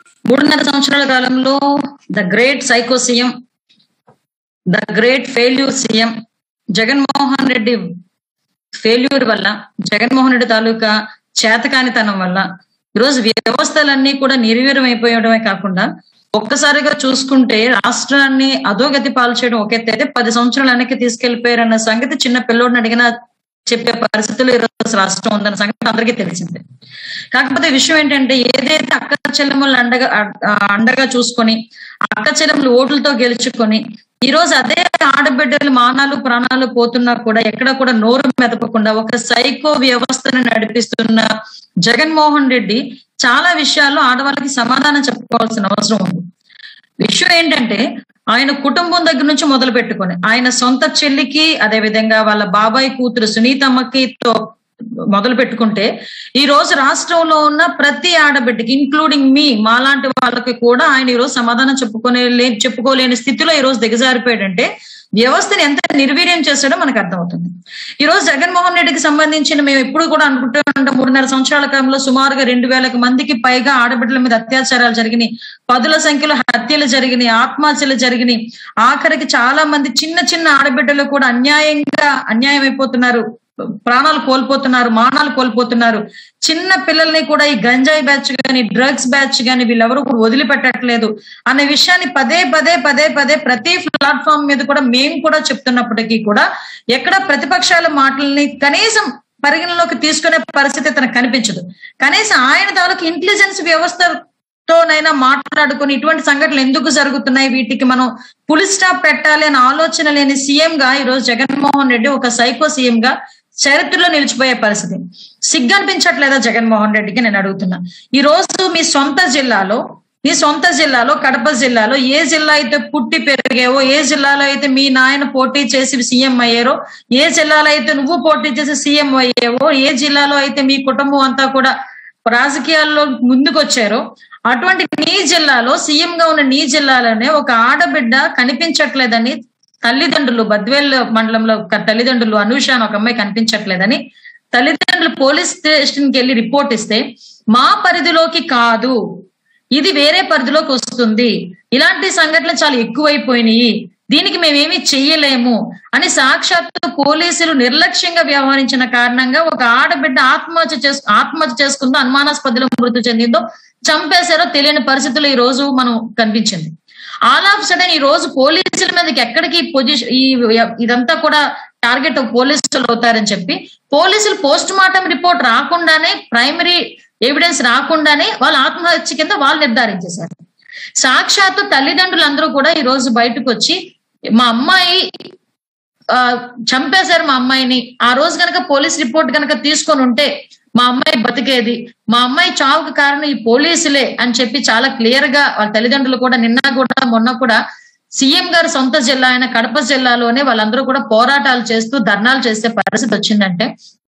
మూడున్నర సంవత్సరాల కాలంలో the great psycho CM the great failure CM Jaganmohan Reddy failure వల్ల జగన్మోహన్ రెడ్డి తాలూకా చేతకానితనం వల్ల ఈరోజు వ్యవస్థలన్నీ కూడా నిర్వీర్యం అయిపోయడమే కాకుండా ఒక్కసారిగా చూసుకుంటే రాష్ట్రాన్ని అధోగతి పాలు చేయడం ఒక ఎత్తు అయితే పది సంవత్సరాలు వెనక్కి తీసుకెళ్లిపోయారన్న సంగతి చిన్న పిల్లోడిని అడిగినా చెప్పే పరిస్థితులు ఈరోజు రాష్ట్రం ఉందన్న సంగతి అందరికీ తెలిసిందే కాకపోతే విషయం ఏంటంటే ఏదైతే అక్క చెల్లెమ్మలు అండగా ఆ, అండగా చూసుకొని అక్క చెల్లెమ్మలు ఓట్లతో గెలుచుకొని ఈ రోజు అదే ఆడబిడ్డలు మానాలు ప్రాణాలు పోతున్నా కూడా ఎక్కడ కూడా నోరు మెదపకుండా ఒక సైకో వ్యవస్థను నడిపిస్తున్న జగన్మోహన్ రెడ్డి చాలా విషయాల్లో ఆడవాళ్ళకి సమాధానం చెప్పుకోవాల్సిన అవసరం ఉంది విషయం ఏంటంటే ఆయన కుటుంబం దగ్గర నుంచి మొదలు పెట్టుకొని ఆయన సొంత చెల్లికి అదే విధంగా వాళ్ళ బాబాయ్ కూతురు సునీతమ్మకి తో మొదలు పెట్టుకుంటే ఈ రోజు రాష్ట్రంలో ఉన్న ప్రతి ఆడబిడ్డకి ఇంక్లూడింగ్ మీ మాలాంటి వాళ్ళకి కూడా ఆయన ఈ రోజు సమాధానం చెప్పుకునే లే- చెప్పుకోలేని స్థితిలో ఈ రోజు దిగజారిపోయాడంటే వ్యవస్థని ఎంత నిర్వీర్యం చేస్తాడో మనకు అర్థమవుతుంది ఈ రోజు జగన్మోహన్ రెడ్డికి సంబంధించిన మేము ఎప్పుడు కూడా అనుకుంటూ ఉంటాం మూడున్నర సంవత్సరాల కాలంలో సుమారుగా రెండు వేలకు మందికి పైగా ఆడబిడ్డల మీద అత్యాచారాలు జరిగినాయి పదుల సంఖ్యలో హత్యలు జరిగినాయి ఆత్మహత్యలు జరిగినాయి ఆఖరికి చాలా మంది చిన్న చిన్న ఆడబిడ్డలు కూడా అన్యాయంగా అన్యాయం అయిపోతున్నారు ప్రాణాలు కోల్పోతున్నారు మానాలు కోల్పోతున్నారు చిన్న పిల్లల్ని కూడా ఈ గంజాయి బ్యాచ్ గాని డ్రగ్స్ బ్యాచ్ గాని వీళ్ళెవరూ కూడా వదిలిపెట్టట్లేదు అనే విషయాన్ని పదే పదే పదే పదే ప్రతి ప్లాట్ఫామ్ మీద కూడా మేము కూడా చెప్తున్నప్పటికీ కూడా ఎక్కడ ప్రతిపక్షాల మాటల్ని కనీసం పరిగణలోకి తీసుకునే పరిస్థితి తనకు కనిపించదు కనీసం ఆయన తాలూకు ఇంటెలిజెన్స్ వ్యవస్థ తోనైనా మాట్లాడుకుని ఇటువంటి సంఘటనలు ఎందుకు జరుగుతున్నాయి వీటికి మనం పులి స్టాప్ పెట్టాలి అనే ఆలోచన లేని సీఎం గా ఈ రోజు జగన్మోహన్ రెడ్డి ఒక సైకో సీఎం గా చరిత్రలో నిలిచిపోయే పరిస్థితి సిగ్గు అనిపించట్లేదా జగన్మోహన్ రెడ్డికి నేను అడుగుతున్నా ఈ రోజు మీ సొంత జిల్లాలో మీ సొంత జిల్లాలో కడప జిల్లాలో ఏ జిల్లా అయితే పుట్టి పెరిగావో ఏ జిల్లాలో అయితే మీ నాయన పోటీ చేసి సీఎం అయ్యారో ఏ జిల్లాలో అయితే నువ్వు పోటీ చేసి సీఎం అయ్యావో ఏ జిల్లాలో అయితే మీ కుటుంబం అంతా కూడా రాజకీయాల్లో ముందుకు వచ్చారో అటువంటి నీ జిల్లాలో సీఎం గా ఉన్న నీ జిల్లాలోనే ఒక ఆడబిడ్డ కనిపించట్లేదని తల్లిదండ్రులు బద్వేల్ మండలంలో ఒక తల్లిదండ్రులు అనూష అని ఒక అమ్మాయి కనిపించట్లేదని తల్లిదండ్రులు పోలీస్ స్టేషన్ కి వెళ్ళి రిపోర్ట్ ఇస్తే మా పరిధిలోకి కాదు ఇది వేరే పరిధిలోకి వస్తుంది ఇలాంటి సంఘటనలు చాలా ఎక్కువైపోయినాయి దీనికి మేమేమి చెయ్యలేము అని సాక్షాత్తు పోలీసులు నిర్లక్ష్యంగా వ్యవహరించిన కారణంగా ఒక ఆడబిడ్డ ఆత్మహత్య చేసు ఆత్మహత్య చేసుకుందో అనుమానాస్పదలో మృతి చెందిందో చంపేశారో తెలియని పరిస్థితులు ఈ రోజు మనం కనిపించింది ఆల్ ఆఫ్ సడన్ ఈ రోజు పోలీసుల మీదకి ఎక్కడికి పొజిషన్ ఈ ఇదంతా కూడా టార్గెట్ పోలీసులు అవుతారని చెప్పి పోలీసులు పోస్ట్ మార్టం రిపోర్ట్ రాకుండానే ప్రైమరీ ఎవిడెన్స్ రాకుండానే వాళ్ళ ఆత్మహత్య కింద వాళ్ళు నిర్ధారించేశారు సాక్షాత్తు తల్లిదండ్రులందరూ కూడా ఈ రోజు బయటకు వచ్చి మా అమ్మాయి ఆ చంపేశారు మా అమ్మాయిని ఆ రోజు కనుక పోలీస్ రిపోర్ట్ కనుక తీసుకొని ఉంటే మా అమ్మాయి బతికేది మా అమ్మాయి చావుకు కారణం ఈ పోలీసులే అని చెప్పి చాలా క్లియర్ గా వాళ్ళ తల్లిదండ్రులు కూడా నిన్న కూడా మొన్న కూడా సీఎం గారు సొంత జిల్లా అయిన కడప జిల్లాలోనే వాళ్ళందరూ కూడా పోరాటాలు చేస్తూ ధర్నాలు చేసే పరిస్థితి వచ్చిందంటే